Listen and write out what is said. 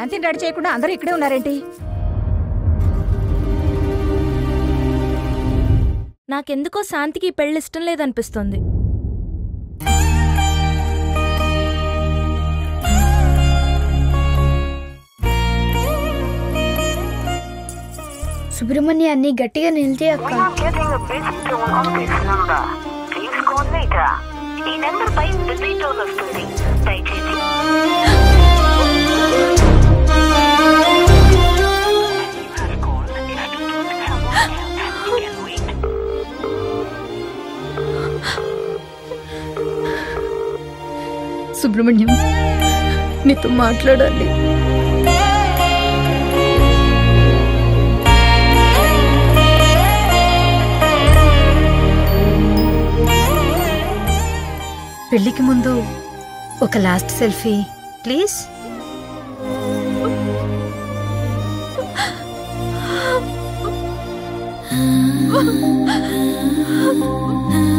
శాంతిని రెడీ చేయకుండా అందరూ ఇక్కడే ఉన్నారేంటి నాకెందుకో శాంతికి ఈ పెళ్లి ఇష్టం లేదనిపిస్తుంది సుబ్రహ్మణ్య అన్ని గట్టిగా నిలిచే అక్క We are getting a busy tone on this number. Please call later. ఈ నెంబర్ పై బిజీ టోన్ వస్తుంది దయచేసి సుబ్రహ్మణ్యం నీతో మాట్లాడాలి పెళ్లికి ముందు ఒక లాస్ట్ సెల్ఫీ ప్లీజ్ ఆ